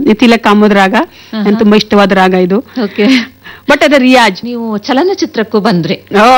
ತಿಲಕ್ ಕಾಮೋದ್ ರಾಗ ನನ್ ತುಂಬಾ ಇಷ್ಟವಾದ ರಾಗ ಇದು ಓಕೆ ಬಟ್ ಅದ ರಿಯಾಜ್ ನೀವು ಚಲನಚಿತ್ರಕ್ಕೂ ಬಂದ್ರಿ ಓ,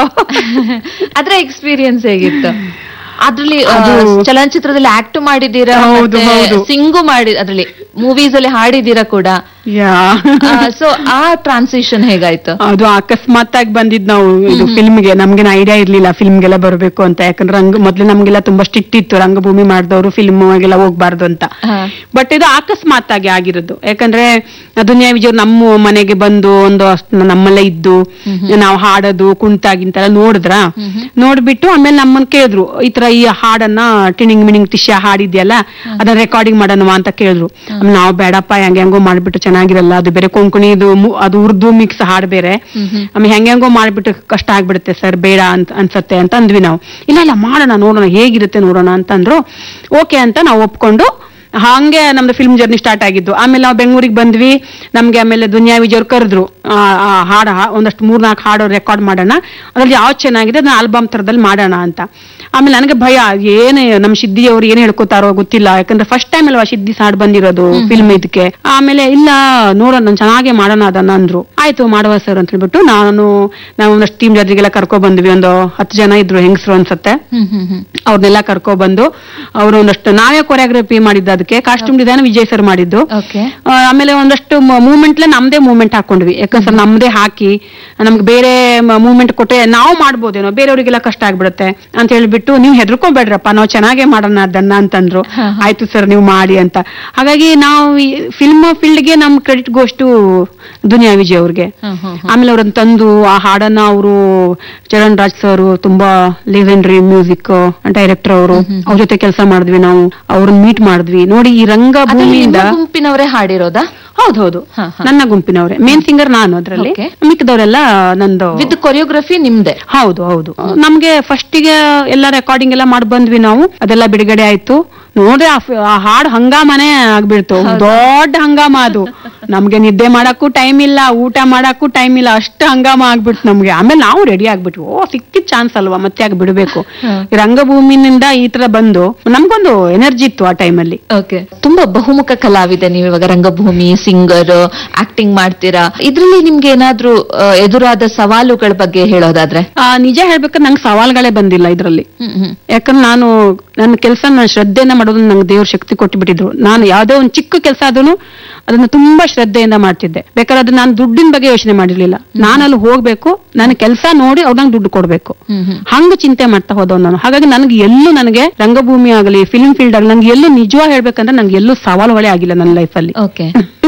ಅದ್ರ ಎಕ್ಸ್ಪೀರಿಯನ್ಸ್ ಹೇಗಿತ್ತು ಅದ್ರಲ್ಲಿ ಆ, ಅದು- ಚಲನಚಿತ್ರದಲ್ಲಿ ಆಕ್ಟ್ ಮಾಡಿದ್ದೀರಾ ಹೌದು, ಹೌದು. ಸಿಂಗು ಮಾಡಿ ಅದ್ರಲ್ಲಿ ಮೂವೀಸ್ ಅಲ್ಲಿ ಹಾಡಿದ್ದೀರಾ ಕೂಡ ಯಾ ಸೊ ಆ ಟ್ರಾನ್ಸಿಷನ್ ಹೇಗಾಯ್ತು ಅದು ಅಕಸ್ಮಾತ್ ಆಗಿ ಬಂದಿದ್ ನಾವು ಇದು ಫಿಲ್ಮ್ಗೆ ನಮ್ಗೇನು ಐಡಿಯಾ ಇರ್ಲಿಲ್ಲ ಫಿಲ್ಮ್ಗೆಲ್ಲ ಬರಬೇಕು ಅಂತ ಯಾಕಂದ್ರೆ ರಂಗ ಮೊದ್ಲು ನಮ್ಗೆಲ್ಲ ತುಂಬಾ ಸ್ಟ್ರಿಕ್ಟ್ ಇತ್ತು ರಂಗಭೂಮಿ ಮಾಡಿದವರು ಫಿಲ್ಮ್ ಗೆಲ್ಲ ಹೋಗ್ಬಾರ್ದು ಅಂತ ಹಾ. ಬಟ್ ಇದು ಅಕಸ್ಮಾತ್ ಆಗಿ ಆಗಿರೋದು ಯಾಕಂದ್ರೆ ದುನಿಯಾ ವಿಜಯ್ ನಮ್ಮ ಮನೆಗೆ ಬಂದು ಒಂದು ಅಷ್ಟ್ ನಮ್ಮಲ್ಲೇ ಇದ್ದು ನಾವು ಹಾಡೋದು ಕುಣಿತಾಗಿಂತೆಲ್ಲ ನೋಡಿದ್ರ ನೋಡ್ಬಿಟ್ಟು ಆಮೇಲೆ ನಮ್ಮನ್ನ ಕೇಳಿದ್ರು ಈ ತರ ಈ ಹಾಡನ್ನ ಟಿಣಿಂಗ್ ಮಿಣಿಂಗ್ ತಿಶ್ಯ ಹಾಡಿದ್ಯಲ್ಲ ಅದನ್ನ ರೆಕಾರ್ಡಿಂಗ್ ಮಾಡೋಣ ಅಂತ ಕೇಳಿದ್ರು ಆಮೇಲೆ ನಾವು ಬೇಡಪ್ಪ ಹೆಂಗ್ ಹೆಂಗೋ ಮಾಡ್ಬಿಟ್ಟು ಚೆನ್ನಾಗಿರಲ್ಲ ಅದು ಬೇರೆ ಕೊಂಕಣಿ ಇದು ಮು- ಅದು ಉರ್ದು ಮಿಕ್ಸ್ ಹಾಡ್ ಬೇರೆ ಆಮೇಲೆ ಹೆಂಗ್ ಹೆಂಗೋ ಮಾಡ್ಬಿಟ್ಟು ಕಷ್ಟ ಆಗ್ಬಿಡುತ್ತೆ ಸರ್ ಬೇಡ ಅಂತ ಅನ್ಸತ್ತೆ ಅಂತ ಅಂದ್ವಿ ನಾವು ಇಲ್ಲ ಇಲ್ಲ ಮಾಡೋಣ ನೋಡೋಣ ಹೇಗಿರುತ್ತೆ ನೋಡೋಣ ಅಂತಂದ್ರು ಓಕೆ ಅಂತ ನಾವು ಒಪ್ಕೊಂಡು ಹಂಗೆ ನಮ್ದು ಫಿಲ್ಮ್ ಜರ್ನಿ ಸ್ಟಾರ್ಟ್ ಆಗಿದ್ದು ಆಮೇಲೆ ನಾವು ಬೆಂಗಳೂರಿಗೆ ಬಂದ್ವಿ ನಮ್ಗೆ ಆಮೇಲೆ ದುನಿಯಾ ವಿಜಯ್ ಅವ್ರು ಕರೆದ್ರು ಆ, ಆ ಹಾಡು ಹಾ- ಒಂದಷ್ಟು ಮೂರ್ನಾಲ್ಕು ಹಾಡು ರೆಕಾರ್ಡ್ ಮಾಡೋಣ ಅದ್ರಲ್ಲಿ ಯಾವ್ದು ಚೆನ್ನಾಗಿದೆ ಅದನ್ನ ಆಲ್ಬಮ್ ತರದಲ್ಲಿ ಮಾಡೋಣ ಅಂತ ಆಮೇಲೆ ನನಗೆ ಭಯ ಏನೇ ನಮ್ಮ ಸಿದ್ದಿ ಅವ್ರು ಏನ್ ಹೇಳ್ಕೊತಾರೋ ಗೊತ್ತಿಲ್ಲ ಯಾಕಂದ್ರೆ ಫಸ್ಟ್ ಟೈಮ್ ಅಲ್ವಾ ಸಿದ್ದಿ ಹಾಡ್ ಬಂದಿರೋದು ಫಿಲ್ಮ್ ಇದಕ್ಕೆ ಆಮೇಲೆ ಇಲ್ಲ ನೋಡೋಣ ನಾನು ಚೆನ್ನಾಗೆ ಮಾಡೋಣ ಅದನ್ನ ಅಂದ್ರು ಆಯ್ತು ಮಾಡುವ ಸರ್ ಅಂತ ಹೇಳ್ಬಿಟ್ಟು ನಾನು ನಾವು ಒಂದಷ್ಟು ಟೀಮ್ ಜೊತೆಗೆಲ್ಲ ಕರ್ಕೊ ಬಂದ್ವಿ ಒಂದು ಹತ್ತು ಜನ ಇದ್ರು ಹೆಂಗಸರು ಅನ್ಸತ್ತೆ ಹ್ಮ್ ಹ್ಮ್ ಹ್ಮ್ ಅವ್ರನ್ನೆಲ್ಲ ಕರ್ಕೊ ಬಂದು ಅವರು ಒಂದಷ್ಟು ನಾವೇ ಕೊರಿಯೋಗ್ರಫಿ ಮಾಡಿದ್ದು ಅದಕ್ಕೆ ಕಾಸ್ಟ್ಯೂಮ್ ಡಿಸೈನ್ ವಿಜಯ್ ಸರ್ ಮಾಡಿದ್ದು ಓಕೆ ಆ, ಆಮೇಲೆ ಒಂದಷ್ಟು ಮೂವ್ಮೆಂಟ್ಲೆ ನಮ್ದೇ ಮೂವ್ಮೆಂಟ್ ಹಾಕೊಂಡ್ವಿ ಯಾಕಂದ್ರೆ ನಮ್ದೇ ಹಾಕಿ ನಮ್ಗೆ ಬೇರೆ ಮೂವ್ಮೆಂಟ್ ಕೊಟ್ರೆ ನಾವು ಮಾಡ್ಬೋದೇನೋ ಬೇರೆಯವರಿಗೆಲ್ಲ ಕಷ್ಟ ಆಗ್ಬಿಡುತ್ತೆ ಅಂತ ಹೇಳ್ಬಿಟ್ಟು ನೀವು ಹೆದರ್ಕೊಂಬೇಡ್ರಪ್ಪ ನಾವು ಚೆನ್ನಾಗೇ ಮಾಡೋಣ ಅದನ್ನ ಅಂತಂದ್ರು ಆಯ್ತು ಸರ್ ನೀವು ಮಾಡಿ ಅಂತ ಹಾಗಾಗಿ ನಾವು ಫಿಲ್ಮ್ ಫೀಲ್ಡ್ಗೆ ನಮ್ ಕ್ರೆಡಿಟ್ ಗೋಷ್ಟು ದುನಿಯಾ ವಿಜಯ್ ಅವ್ರಿಗೆ ಹ್ಮ್ ಹ್ಮ್ ಆಮೇಲೆ ಅವ್ರನ್ನ ತಂದು ಆ ಹಾಡನ್ನ ಅವರು ಚರಣ್ ರಾಜ್ ಸರ್ ತುಂಬಾ ಲೆಜೆಂಡ್ರಿ ಮ್ಯೂಸಿಕ್ ಡೈರೆಕ್ಟರ್ ಅವರು ಅವ್ರ ಜೊತೆ ಕೆಲಸ ಮಾಡಿದ್ವಿ ನಾವು ಅವ್ರನ್ನ ಮೀಟ್ ಮಾಡಿದ್ವಿ ನೋಡಿ ಈ ಅದ್ರಲ್ಲಿ ನಿಮ್ಮ ರಂಗಭೂಮಿಯಿಂದ ಗುಂಪಿನವರೇ ಹಾಡಿರೋದಾ ಹೌದೌದು ಹಾ, ಹಾ. ನನ್ನ ಗುಂಪಿನವರೇ ಮೇನ್ ಸಿಂಗರ್ ನಾನು ಅದ್ರಲ್ಲಿ Okay. ಮಿಕ್ಕದವರೆಲ್ಲ ನಂದು ವಿತ್ ಕೊರಿಯೋಗ್ರಫಿ ನಿಮ್ದೆ ಹೌದು ಹೌದು ನಮ್ಗೆ ಫಸ್ಟಿಗೆ ಎಲ್ಲ ರೆಕಾರ್ಡಿಂಗ್ ಎಲ್ಲ ಮಾಡಿ ಬಂದ್ವಿ ನಾವು ಅದೆಲ್ಲ ಬಿಡುಗಡೆ ಆಯ್ತು ನೋಡ್ರೆ ಆ ಫ- ಆ ಹಾಡು ಹಂಗಾಮನೆ ಆಗ್ಬಿಡ್ತು ದೊಡ್ಡ ಹಂಗಾಮ ಅದು ನಮ್ಗೆ ನಿದ್ದೆ ಮಾಡಕ್ಕೂ ಟೈಮ್ ಇಲ್ಲ ಊಟ ಮಾಡಕ್ಕೂ ಟೈಮ್ ಇಲ್ಲ ಅಷ್ಟು ಹಂಗಾಮ ಆಗ್ಬಿಡ್ತು ನಮ್ಗೆ ಆಮೇಲೆ ನಾವು ರೆಡಿ ಆಗ್ಬಿಟ್ವಿ ಓ ಸಿಕ್ಕಿದ್ ಚಾನ್ಸ್ ಅಲ್ವಾ ಮತ್ತೆ ಯಾಕೆ ಬಿಡ್ಬೇಕು ಈ ರಂಗಭೂಮಿನಿಂದ ಈ ತರ ಬಂದು ನಮ್ಗೊಂದು ಎನರ್ಜಿ ಇತ್ತು ಆ ಟೈಮಲ್ಲಿ ಓಕೆ ತುಂಬಾ ಬಹುಮುಖ ಕಲಾವಿದೆ ನೀವು ಇವಾಗ ರಂಗಭೂಮಿ ಸಿಂಗರ್ ಆಕ್ಟಿಂಗ್ ಮಾಡ್ತೀರಾ ಇದ್ರಲ್ಲಿ ನಿಮ್ಗೆ ಏನಾದ್ರೂ ಆ, ಎದುರಾದ ಸವಾಲುಗಳ ಬಗ್ಗೆ ಹೇಳೋದಾದ್ರೆ ಆ, ನಿಜ ಹೇಳ್ಬೇಕಾದ್ರೆ ನಂಗೆ ಸವಾಲ್ಗಳೇ ಬಂದಿಲ್ಲ ಇದ್ರಲ್ಲಿ ಹ್ಮ್ ಹ್ಮ್ ಯಾಕಂದ್ರೆ ನಾನು ನನ್ನ ಕೆಲಸ ನಾನು ಶ್ರದ್ಧೆಯಿಂದ ಮಾಡೋದನ್ನ ನಂಗೆ ದೇವ್ರ ಶಕ್ತಿ ಕೊಟ್ಟು ಬಿಟ್ಟಿದ್ರು ನಾನು ಯಾವುದೇ ಒಂದು ಚಿಕ್ಕ ಕೆಲಸ ಆದ್ರೂ ಅದನ್ನ ತುಂಬಾ ಶ್ರದ್ಧೆಯಿಂದ ಮಾಡ್ತಿದ್ದೆ ಬೇಕಾದ್ರೆ ಅದು ನಾನು ದುಡ್ಡಿನ ಬಗ್ಗೆ ಯೋಚನೆ ಮಾಡಿರ್ಲಿಲ್ಲ ನಾನು ಅಲ್ಲಿ ಹೋಗ್ಬೇಕು ನನ್ನ ಕೆಲಸ ನೋಡಿ ಅವ್ರು ನಂಗೆ ದುಡ್ಡು ಕೊಡ್ಬೇಕು ಹ್ಮ್ ಹ್ಮ್ ಹಂಗ ಚಿಂತೆ ಮಾಡ್ತಾ ಹೋದವ್ ನಾನು ಹಾಗಾಗಿ ನನಗೆ ಎಲ್ಲೂ ನನಗೆ ರಂಗಭೂಮಿ ಆಗಲಿ ಫಿಲ್ಮ್ ಫೀಲ್ಡ್ ಆಗಲಿ ನಂಗೆ ಎಲ್ಲೂ ನಿಜವಾಗಿ ಹೇಳ್ಬೇಕಂದ್ರೆ ನಂಗೆ ಎಲ್ಲೂ ಸವಾಲುಗಳೇ ಆಗಿಲ್ಲ ನನ್ನ ಲೈಫಲ್ಲಿ ಓಕೆ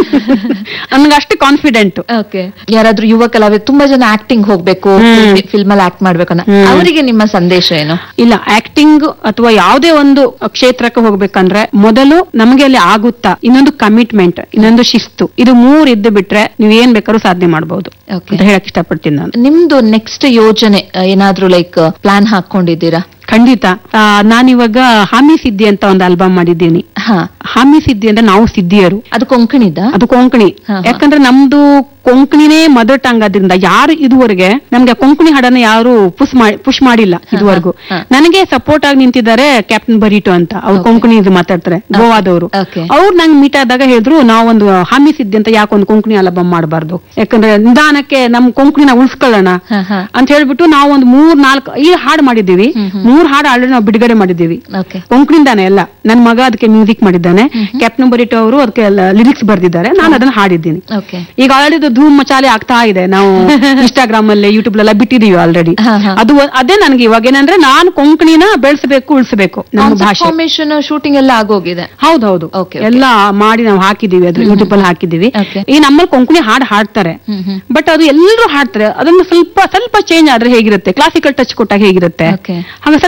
ನನಗೆ ಅಷ್ಟು ಕಾನ್ಫಿಡೆಂಟ್ ಓಕೆ ಯಾರಾದ್ರೂ ಯುವ ಕಲಾವಿದ ತುಂಬಾ ಜನ ಆಕ್ಟಿಂಗ್ ಹೋಗ್ಬೇಕು ಫಿಲ್ಮ್ ಅಲ್ಲಿ ಆಕ್ಟ್ ಮಾಡ್ಬೇಕು ಅನ್ನೋ ಅವರಿಗೆ ನಿಮ್ಮ ಸಂದೇಶ ಏನು ಇಲ್ಲ ಆಕ್ಟಿಂಗ್ ಅಥವಾ ಯಾವುದೇ ಒಂದು ಕ್ಷೇತ್ರಕ್ಕೆ ಹೋಗ್ಬೇಕಂದ್ರೆ ಮೊದಲು ನಮಗೆ ಅಲ್ಲಿ ಆಗುತ್ತಾ ಇನ್ನೊಂದು ಕಮಿಟ್ಮೆಂಟ್ ಇನ್ನೊಂದು ಶಿಸ್ತು ಇದು ಮೂರ್ ಇದ್ದು ಬಿಟ್ರೆ ನೀವ್ ಏನ್ ಬೇಕಾದ್ರೂ ಸಾಧನೆ ಮಾಡಬಹುದು Okay. ಅಂತ ಹೇಳಕ್ ಇಷ್ಟಪಡ್ತೀನಿ ನಾನು ನಿಮ್ದು ನೆಕ್ಸ್ಟ್ ಯೋಜನೆ ಆ, ಏನಾದ್ರೂ ಲೈಕ್ ಪ್ಲಾನ್ ಹಾಕೊಂಡಿದ್ದೀರಾ ಖಂಡಿತ ಆ, ನಾನಿವಾಗ ಹಾಮಿ ಸಿದ್ಧಿ ಅಂತ ಒಂದು ಆಲ್ಬಮ್ ಮಾಡಿದ್ದೀನಿ ಹಾ ಹಾಮಿ ಸಿದ್ಧಿ ಅಂದ್ರೆ ನಾವು ಸಿದ್ಧಿಯರು ಅದು ಕೊಂಕಣಿದ ಅದು ಕೊಂಕಣಿ ಹಾ, ಹಾ. ಯಾಕಂದ್ರೆ ನಮ್ದು ಕೊಂಕಣಿನೇ ಮದರ್ ಟಂಗ್ ಆದ್ರಿಂದ ಯಾರು ಇದುವರೆಗೆ ನಮ್ಗೆ ಕೊಂಕಣಿ ಹಾಡನ್ನ ಯಾರು ಪುಷ್ ಮಾಡಿ ಪುಷ್ ಮಾಡಿಲ್ಲ ಇದುವರೆಗೂ ಹಾ. ನನಗೆ ಸಪೋರ್ಟ್ ಆಗಿ ನಿಂತಿದ್ದಾರೆ ಕ್ಯಾಪ್ಟನ್ ಬರೀಟು ಅಂತ ಅವ್ರು ಕೊಂಕಣಿ ಇದು ಮಾತಾಡ್ತಾರೆ ಗೋವಾದವರು Okay. ಅವ್ರು ನಂಗೆ ಮೀಟ್ ಆದಾಗ ಹೇಳಿದ್ರು ನಾವೊಂದು ಹಾಮಿ ಸಿದ್ಧಿ ಅಂತ ಯಾಕೊಂದು ಕೊಂಕಣಿ ಆಲ್ಬಮ್ ಮಾಡಬಾರ್ದು ಯಾಕಂದ್ರೆ ನಿಧಾನಕ್ಕೆ ನಮ್ ಕೊಂಕಣಿನ ಉಳಿಸ್ಕೊಳ್ಳೋಣ ಹಾ, ಹಾ. ಅಂತ ಹೇಳ್ಬಿಟ್ಟು ನಾವು ಒಂದು ಮೂರ್ ನಾಲ್ಕು ಈ ಹಾಡು ಮಾಡಿದ್ದೀವಿ ಮೂರ್ ಹಾಡು ಆಲ್ರೆಡಿ ನಾವು ಬಿಡುಗಡೆ ಮಾಡಿದ್ದೀವಿ ಓಕೆ ಕೊಂಕಣಿಂದಾನೆ ಎಲ್ಲ ನನ್ ಮಗ ಅದಕ್ಕೆ ಮ್ಯೂಸಿಕ್ ಮಾಡಿದ್ದಾನೆ ಕ್ಯಾಪ್ಟನ್ ಬರಿಟೋ ಅವರು ಅದಕ್ಕೆ ಲಿರಿಕ್ಸ್ ಬರ್ದಿದ್ದಾರೆ ನಾನು ಅದನ್ನ ಹಾಡಿದ್ದೀನಿ ಓಕೆ ಈಗ ಆಲ್ರೆಡಿ ಧೂಮ್ ಮಚಾಲೆ ಆಗ್ತಾ ಇದೆ ನಾವು ಇನ್ಸ್ಟಾಗ್ರಾಮ್ ಅಲ್ಲಿ ಯೂಟ್ಯೂಬ್ ಎಲ್ಲ ಬಿಟ್ಟಿದೀವಿ ಆಲ್ರೆಡಿ ಹಾ, ಹಾ. ಅದು ಒ- ಅದೇ ನನಗೆ ಇವಾಗ ಏನಂದ್ರೆ ನಾನು ಕೊಂಕಣಿನ ಬೆಳೆಸಬೇಕು ಉಳಿಸಬೇಕು ನಮ್ಮ ಭಾಷೆ ಫಾರ್ಮೇಶನ್ ಶೂಟಿಂಗ್ ಎಲ್ಲ ಆಗೋಗಿದೆ ಹೌದೌದು Okay, okay. ಎಲ್ಲ ಮಾಡಿ ನಾವು ಹಾಕಿದೀವಿ ಅದ್ರ ಯೂಟ್ಯೂಬ್ ಅಲ್ಲಿ ಹಾಕಿದೀವಿ Okay. ಈ ನಮ್ಮಲ್ಲಿ ಕೊಂಕಣಿ ಹಾಡು ಹಾಡ್ತಾರೆ ಹ್ಮ್ ಹ್ಮ್ ಬಟ್ ಅದು ಎಲ್ಲರೂ ಹಾಡ್ತಾರೆ ಅದನ್ನ ಸ್ವಲ್ಪ ಸ್ವಲ್ಪ ಚೇಂಜ್ ಆದ್ರೆ ಹೇಗಿರುತ್ತೆ ಕ್ಲಾಸಿಕಲ್ ಟಚ್ ಕೊಟ್ಟಾಗ ಹೇಗಿರುತ್ತೆ Okay. ಹಾಗೆ ಸ್ವಲ್ಪ